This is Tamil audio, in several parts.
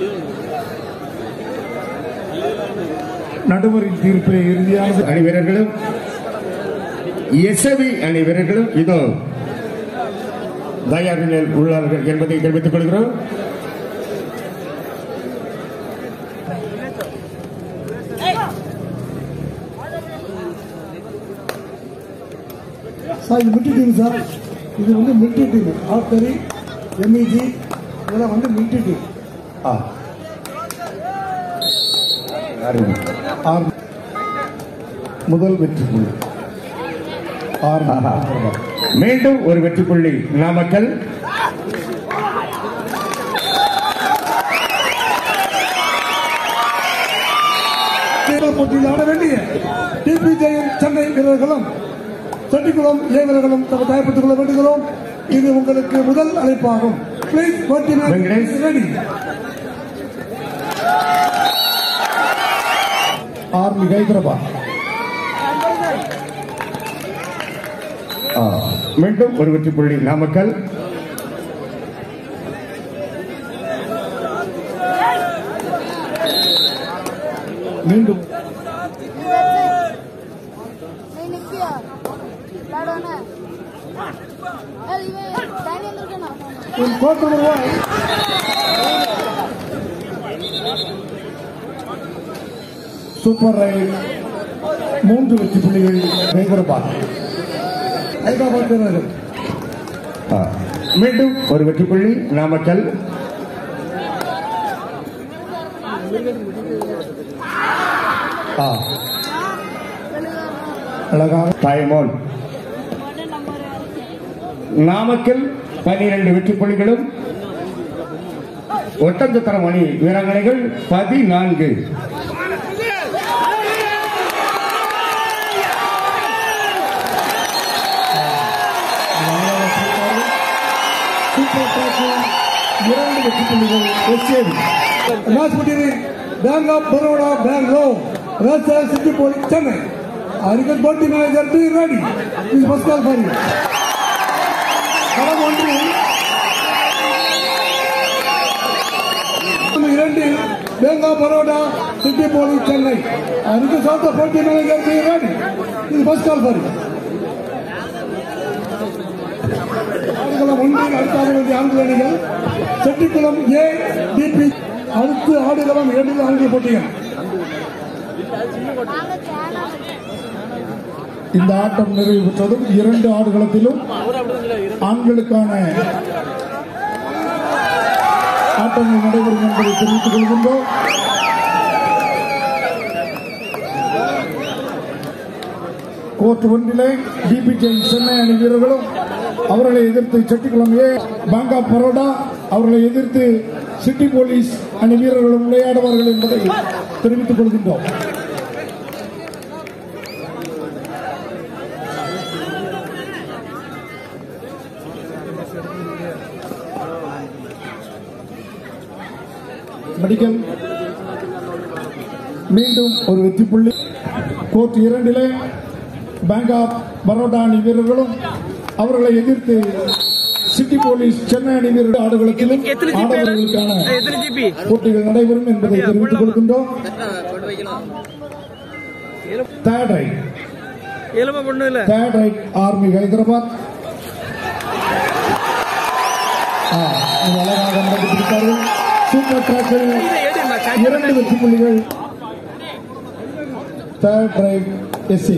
நடுவரின் தீர்ப்பை இறுதியாக அணி வீரர்களும் எஸ்எவி அணி வீரர்களும் இதோ தயார் நிலையில் உள்ளார்கள் என்பதை தெரிவித்துக் கொள்கிறோம் சார் இது மில்ட்ரி டீம் சார் இது வந்து மில்ட்ரி டீம் ஆர்டரி எம்இஜி இதெல்லாம் வந்து மில்ட்ரி டீம் ஆ. அருமை. ஆர் முதல் வெற்றி புள்ளி ஆர் ஆஹா. மீண்டும் ஒரு வெற்றி புள்ளி நாமக்கல் தேர்தல் போட்டியில் ஆட வேண்டிய டிபி ஜெயம் சென்னை வீரர்களும் செட்டிக்குளம் ஏ வீரர்களும் தம்மை தயார்படுத்திக் கொள்ள வேண்டுகிறோம் இது உங்களுக்கு முதல் அழைப்பாகும் please Venkatesh. Ready army Hyderabad ஆ. மீண்டும் ஒரு வெற்றி புள்ளி நாமக்கல் மீண்டும் नहीं निकिया लाडो ना अरे ये डैनियल का नाम In court number one, super raid மூன்று வெற்றி புள்ளிகள் ஹைதராபாத் ஹைதராபாத் வீரர்கள் ஆ. மீண்டும் ஒரு வெற்றி புள்ளி நாமக்கல் ஆ. அழகாக டைமோன் நாமக்கல் பனிரெண்டு வெற்றி புள்ளிகளும் ஒட்டஞ்சத்திரம் அணி வீராங்கனைகள் பதினான்கு சூப்பர் டேக்கிள் இரண்டு வெற்றி புள்ளிகள் எஸ்ஏவி மேட்ச் முடிவு பேங்க் ஆஃப் பரோடா பெங்களூர் ராஜ்சாய் சிட்டி போலீஸ் சென்னை அரிகல் போட்டி manager be ready is first call for you களம் ஒன்று இரண்டில் bank of Baroda city police Chennai அரிகல் சவுத் போட்டி manager be ready is first call for you ஆடுகளம் ஒன்றில் அடுத்தாக வேண்டிய ஆண்கள் அணிகள் செட்டிக்குளம் ஏ டிபி அடுத்து ஆடுகளம் இரண்டில் ஆண்கள் போட்டிகள் நாங்க சேனா இந்த ஆட்டம் நிறைவு பெற்றதும் இரண்டு ஆடுகளத்திலும் ஆண்களுக்கான ஆட்டங்கள் நடைபெறும் என்பதை தெரிவித்துக் கொள்கின்றோம் கோர்ட் ஒன்றிலே டிபிஜே சென்னை அணி வீரர்களும் அவர்களை எதிர்த்து Chettikulam A bank of Baroda அவர்களை எதிர்த்து சிட்டி போலீஸ் அணி வீரர்களும் விளையாடுவார்கள் என்பதை தெரிவித்துக் கொள்கின்றோம் மெடிக்கல் மீண்டும் ஒரு வெற்றி புள்ளி கோர்ட் இரண்டிலே பேங்க் ஆஃப் பரோடா அணி வீரர்களும் அவர்களை எதிர்த்து சிட்டி போலீஸ் சென்னை அணி வீரர்கள் ஆடுகளத்திலும் எத்தனை ஜிபி ஆடவர்களுக்கான எத்தனை ஜிபி போட்டிகள் நடைபெறும் என்பதை தெரிவித்துக் கொள்கின்றோம் தேர்ட் ரைட் எலும்ப பொண்ணு இல்ல தேர்ட் ரைட் ஆர்மி ஹைதராபாத் ஆ, இது அழகாக நடந்துவிட்டார்கள் சூப்பர் டிராக்கில் இரண்டு வெற்றி புள்ளிகள் தேர்ட் ரைட் எஸ்சி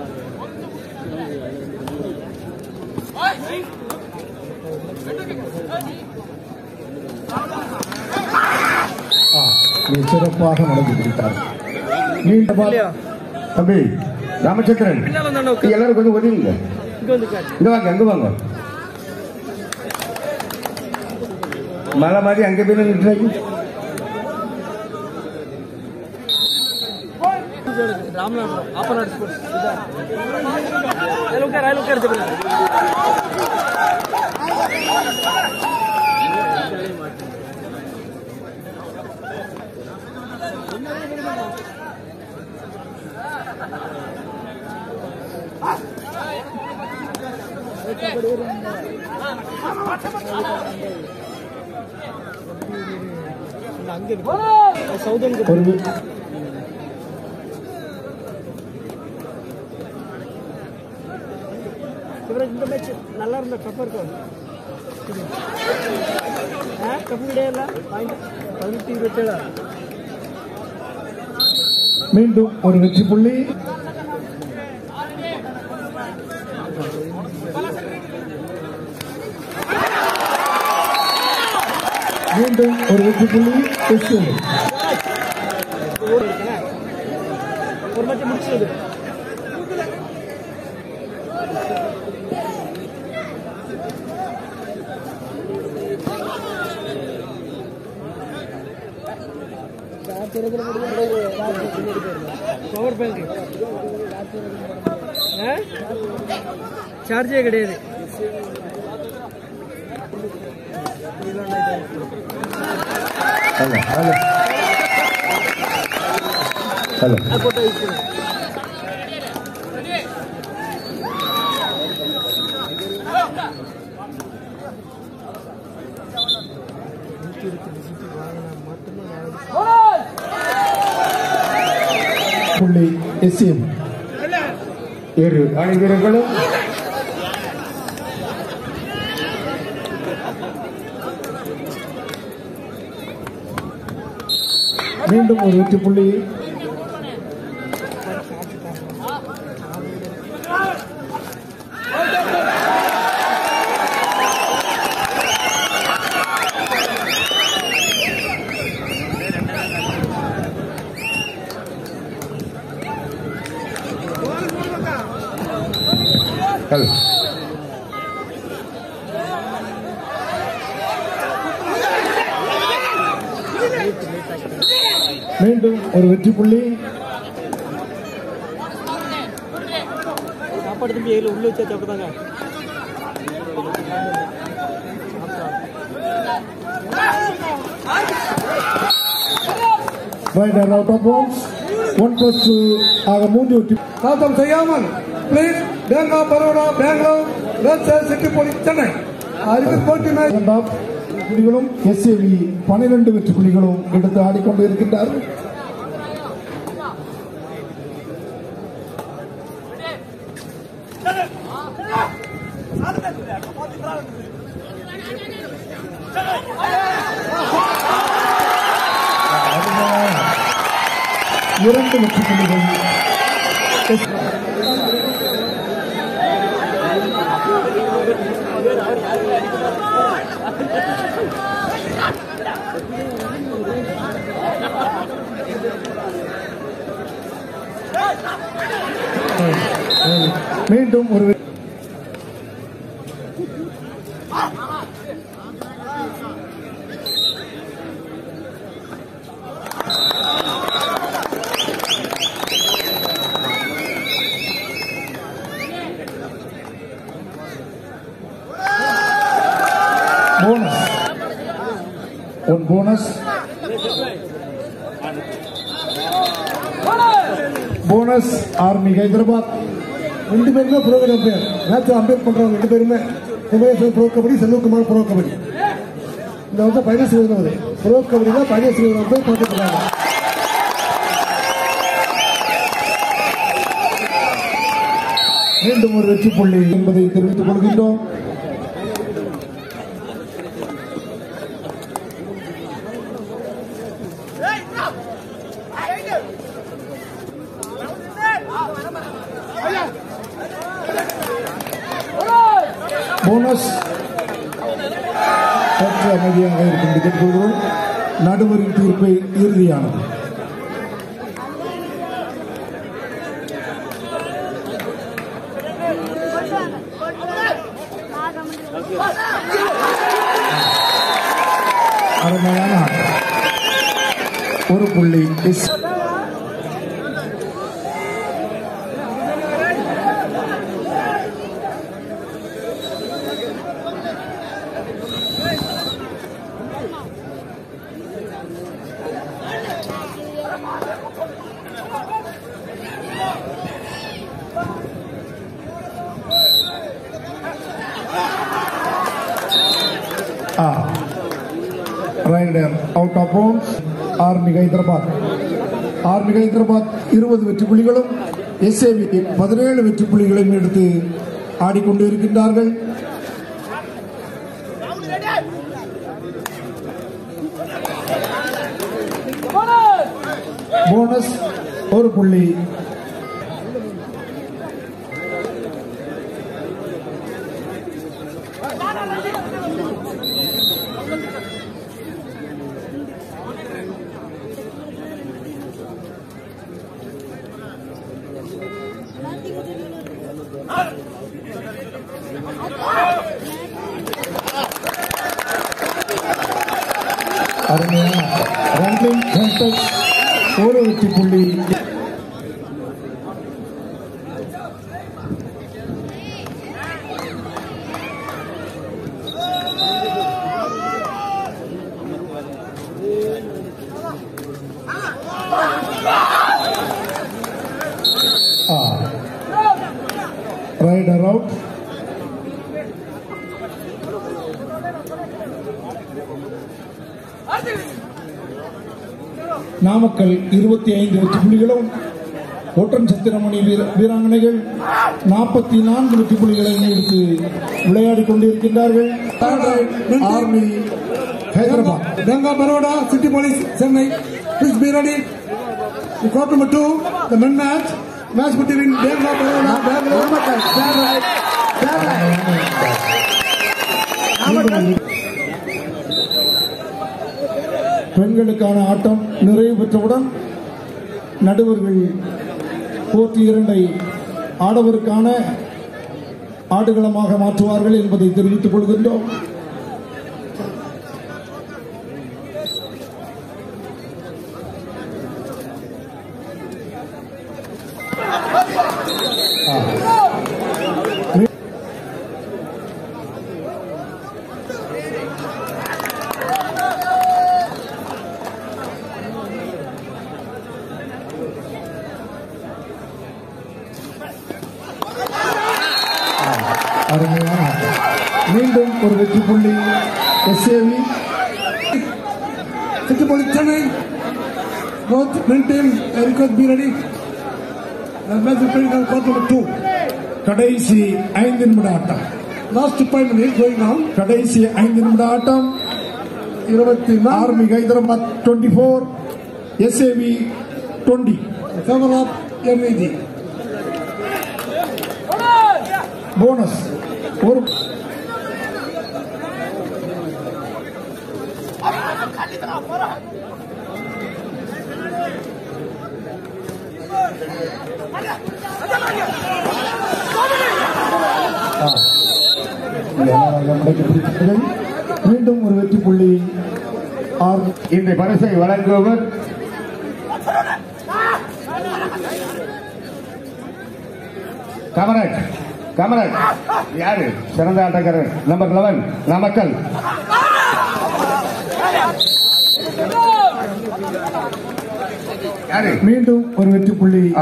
ஆ, மிக சிறப்பாக நடந்து பிடித்தார்கள் நீண்ட பால் தம்பி ராமச்சந்திரன் பின்னால வந்தாண்ட உட்காரு. நீங்க எல்லாரும் கொஞ்சம் ஒதுங்க இங்க வந்து உட்காரு. இங்க வாங்க அங்க வாங்க மலை மாதிரி அங்க போய் நின்றுட்டாங்க ராமநாதபுரம் ஆப்பநாடு ஸ்போர்ட்ஸ் அதுல உட்காரு அதுல உட்காரு ஜெபனா. இல்ல அங்க இருக்கு சவுதன் ஒரு வி- இவருக்கு இந்த மேட்ச் நல்லா இருந்த டஃப்பாக இருக்கும் ஆ கப்பு கிடையாது பாயிண்ட் பதினெட்டு இருபத்தேழா மீண்டும் ஒரு வெற்றி புள்ளி மீண்டும் ஒரு வெற்றி புள்ளி எஸ்எல் ஓடி இருக்கேன் ஒரு மேட்ச் முடிச்சது பவர் பேங்க் சார்ஜே கிடையாது hello hello hello photo use பண்ணு புள்ளி எஸ்எம் இரு அணி வீரர்களும் மீண்டும் ஒரு வெற்றி புள்ளி ஹலோ மீண்டும் ஒரு வெற்றி புள்ளி சாப்பாடு தம்பி ஏழு உள்ள வச்சா சாப்பிட்டாங்க raider out of bounds one plus two ஆக மூன்று வெற்றி தாத்தம் செய்யாமல் பிளீஸ் டேங்கா Baroda Bengaluru versus city police Chennai அதுக்கு போட்டி மேட்ச் செகண்ட் ஆஃப் புள்ளிகளும் எஸ்ஏவி பனிரெண்டு வெற்றி புள்ளிகளும் எடுத்து ஆடிக்கொண்டு இருக்கின்றார்கள் இரண்டு வெற்றி புள்ளிகள் மீண்டும் ஒரு வெற்றி bonus one bonus bonus army Hyderabad ரெண்டு பேருமே ப்ரோ அம்பையர் மேட்ச் அம்பையர் பண்றவங்க ரெண்டு பேருமே உமேஷ் ப்ரோ கபடி செல்வகுமார் ப்ரோ கபடி இந்த வந்து பைனஸ் வருது ப்ரோ கபடி தான் பைனஸ் போய் பார்த்துட்டு இருக்காங்க மீண்டும் ஒரு வெற்றி புள்ளி என்பதை தெரிவித்துக் கொள்கின்றோம் போனஸ் சற்று அமைதியாக இருக்கும் கேட்டுக்கொள்கிறோம் நடுவரின் தீர்ப்பு இறுதியானது அருமையான ஆட்டம். ஒரு புள்ளி எஸ் ஆ raider out of bounds army Hyderabad army Hyderabad இருபது வெற்றி புள்ளிகளும் எஸ்ஏவி பதினேழு வெற்றி புள்ளிகளையும் எடுத்து ஆடிக்கொண்டு இருக்கின்றார்கள் போனஸ் ஒரு புள்ளி அருமையான ரன்னிங் சென்டர்ஸ் ஒரு வெற்றி புள்ளி ரைடர் அவுட் நாமக்கல் இருபத்தி ஐந்து வெற்றி புள்ளிகளும் ஒட்டன் சத்திரமணி வீர- வீராங்கனைகள் நாற்பத்தி நான்கு வெற்றி புள்ளிகளை எடுத்து விளையாடிக் கொண்டிருக்கின்றார்கள் army Hyderabad Ganga Baroda, City Police, Chennai. Please be ready. The court number two, the men match. Match between Ganga Baroda, Bangalore. பெண்களுக்கான ஆட்டம் நிறைவு பெற்றவுடன் நடுவர்கள் போட்டி இரண்டை ஆடவருக்கான ஆடுகளமாக மாற்றுவார்கள் என்பதை தெரிவித்துக் கொள்கின்றோம் அருமையான ஆட்டம். மீண்டும் ஒரு வெற்றி புள்ளி S A V City Police, Chennai. Both men team, I request be ready. The match between the court number two. கடைசி ஐந்து நிமிட ஆட்டம் Last five minutes going on. கடைசி ஐந்து நிமிட ஆட்டம் இருபத்தி நாலு army Hyderabad twenty four S A V twenty favor of MED. Bonus ஒரு ஆ. பிடித்தவர்கள் மீண்டும் ஒரு வெற்றி புள்ளி ஆர்மி இந்த பரிசை வழங்குபவர் கமராஜ் கமராஜ் யாரு சிறந்த ஆட்டக்காரர் நம்பர் லெவன் நாமக்கல் யாரு மீண்டும் ஒரு வெற்றி புள்ளி ஆ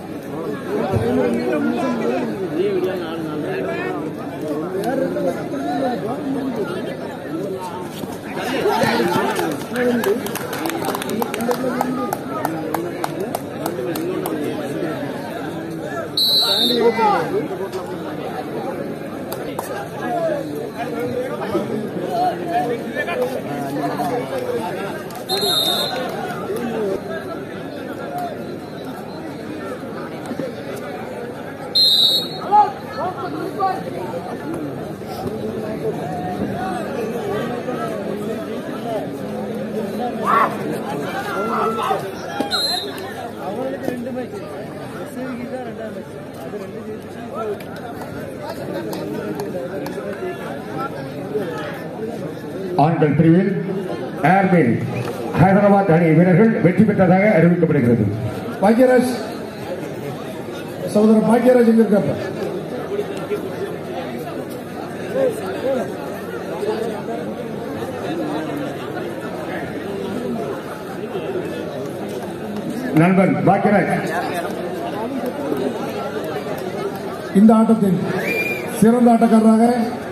ஆண்கள் பிரிவில் ஏர்மேல் ஹைதராபாத் அணி வீரர்கள் வெற்றி பெற்றதாக அறிவிக்கப்படுகிறது பாக்யராஜ் சகோதரர் பாக்யராஜ் எங்க இருக்காப்ப நண்பன் பாக்கியராஜ் இந்த ஆட்டத்தில் சிறந்த ஆட்டக்காரராக